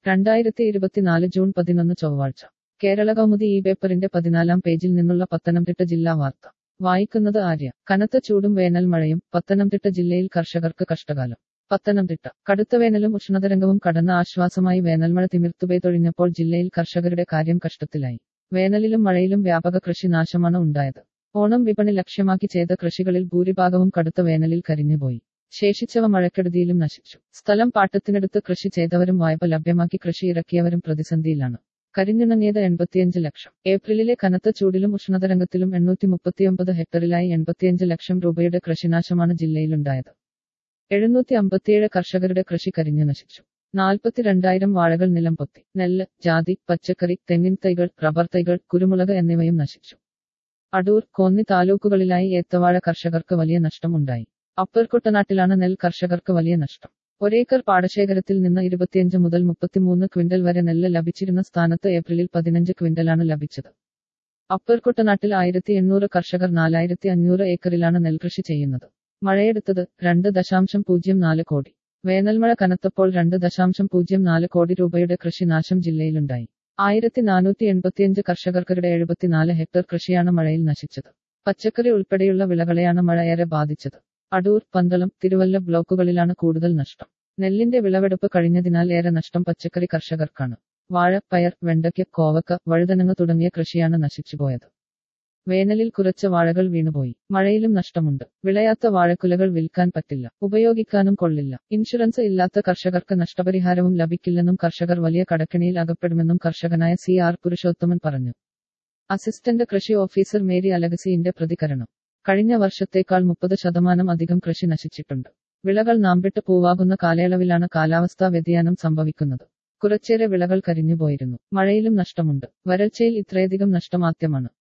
രണ്ടായിരത്തി ഇരുപത്തിനാല് ജൂൺ പതിനൊന്ന് ചൊവ്വാഴ്ച കേരള കൗമുദി ഈ പേപ്പറിന്റെ പതിനാലാം പേജിൽ നിന്നുള്ള പത്തനംതിട്ട ജില്ലാ വാർത്ത വായിക്കുന്നത് ആര്യ കനത്ത ചൂടും വേനൽ മഴയും പത്തനംതിട്ട ജില്ലയിൽ കർഷകർക്ക് കഷ്ടകാലം പത്തനംതിട്ട കടുത്ത വേനലും ഉഷ്ണതരംഗവും കടന്ന ആശ്വാസമായി വേനൽമഴ തിമിർത്തുപെയ്തൊഴിഞ്ഞപ്പോൾ ജില്ലയിൽ കർഷകരുടെ കാര്യം കഷ്ടത്തിലായി വേനലിലും മഴയിലും വ്യാപക കൃഷി നാശമാണ് ഉണ്ടായത് ഓണം വിപണി ലക്ഷ്യമാക്കി ചെയ്ത കൃഷികളിൽ ഭൂരിഭാഗവും കടുത്ത വേനലിൽ കരിഞ്ഞുപോയി ശേഷിച്ചവ മഴക്കെടുതിയിലും നശിച്ചു സ്ഥലം പാട്ടത്തിനെടുത്ത് കൃഷി ചെയ്തവരും വായ്പ ലഭ്യമാക്കി കൃഷി ഇറക്കിയവരും പ്രതിസന്ധിയിലാണ് കരിഞ്ഞുണങ്ങിയത് എൺപത്തിയഞ്ച് ലക്ഷം ഏപ്രിലിലെ കനത്ത ചൂടിലും ഉഷ്ണതരംഗത്തിലും എണ്ണൂറ്റി മുപ്പത്തിയൊമ്പത് ഹെക്ടറിലായി എൺപത്തിയഞ്ച് ലക്ഷം രൂപയുടെ കൃഷിനാശമാണ് ജില്ലയിലുണ്ടായത് എഴുന്നൂറ്റി അമ്പത്തിയേഴ് കർഷകരുടെ കൃഷി കരിഞ്ഞു നശിച്ചു നാൽപ്പത്തിരണ്ടായിരം വാഴകൾ നിലം പൊത്തി നെല്ല് ജാതി പച്ചക്കറി തെങ്ങിൻ തൈകൾ റബ്ബർ തൈകൾ കുരുമുളക് എന്നിവയും നശിച്ചു അടൂർ കോന്നി താലൂക്കുകളിലായി ഏത്തവാഴ കർഷകർക്ക് വലിയ നഷ്ടം ഉണ്ടായി അപ്പർ കുട്ടനാട്ടിലാണ് നെൽ കർഷകർക്ക് വലിയ നഷ്ടം ഒരേക്കർ പാടശേഖരത്തിൽ നിന്ന് ഇരുപത്തിയഞ്ച് മുതൽ മുപ്പത്തിമൂന്ന് ക്വിന്റൽ വരെ നെല്ല് ലഭിച്ചിരുന്ന സ്ഥാനത്ത് ഏപ്രിലിൽ പതിനഞ്ച് ക്വിന്റലാണ് ലഭിച്ചത് അപ്പർ കുട്ടനാട്ടിൽ ആയിരത്തി എണ്ണൂറ് കർഷകർ നാലായിരത്തി അഞ്ഞൂറ് ഏക്കറിലാണ് നെൽകൃഷി ചെയ്യുന്നത് മഴയെടുത്തത് രണ്ട് ദശാംശം പൂജ്യം നാല് കോടി വേനൽമഴ കനത്തപ്പോൾ രണ്ട് ദശാംശം പൂജ്യം നാല് കോടി രൂപയുടെ കൃഷിനാശം ജില്ലയിലുണ്ടായി ആയിരത്തി നാനൂറ്റി എൺപത്തിയഞ്ച് കർഷകർക്കരുടെ എഴുപത്തിനാല് ഹെക്ടർ കൃഷിയാണ് മഴയിൽ നശിച്ചത് പച്ചക്കറി ഉൾപ്പെടെയുള്ള വിളകളെയാണ് മഴ ഏറെ ബാധിച്ചത് അടൂർ പന്തളം തിരുവല്ല ബ്ലോക്കുകളിലാണ് കൂടുതൽ നഷ്ടം നെല്ലിന്റെ വിളവെടുപ്പ് കഴിഞ്ഞതിനാൽ ഏറെ നഷ്ടം പച്ചക്കറി കർഷകർക്കാണ് വാഴ പയർ വെണ്ടയ്ക്ക് കോവക്ക വഴുതനങ്ങ തുടങ്ങിയ കൃഷിയാണ് നശിച്ചുപോയത് വേനലിൽ കുറച്ച് വാഴകൾ വീണുപോയി മഴയിലും നഷ്ടമുണ്ട് വിളയാത്ത വാഴക്കുലകൾ വിൽക്കാൻ പറ്റില്ല ഉപയോഗിക്കാനും കൊള്ളില്ല ഇൻഷുറൻസ് ഇല്ലാത്ത കർഷകർക്ക് നഷ്ടപരിഹാരവും ലഭിക്കില്ലെന്നും കർഷകർ വലിയ കടക്കിണിയിൽ അകപ്പെടുമെന്നും കർഷകനായ സി ആർ പുരുഷോത്തമൻ പറഞ്ഞു അസിസ്റ്റന്റ് കൃഷി ഓഫീസർ മേരി അലഗസിന്റെ പ്രതികരണം കഴിഞ്ഞ വർഷത്തേക്കാൾ മുപ്പത് ശതമാനം അധികം കൃഷി നശിച്ചിട്ടുണ്ട് വിളകൾ നാമ്പിട്ട് പൂവാകുന്ന കാലയളവിലാണ് കാലാവസ്ഥാ വ്യതിയാനം സംഭവിക്കുന്നത് കുറച്ചേറെ വിളകൾ കരിഞ്ഞുപോയിരുന്നു മഴയിലും നഷ്ടമുണ്ട് വരൾച്ചയിൽ ഇത്രയധികം നഷ്ടമാത്യമാണ്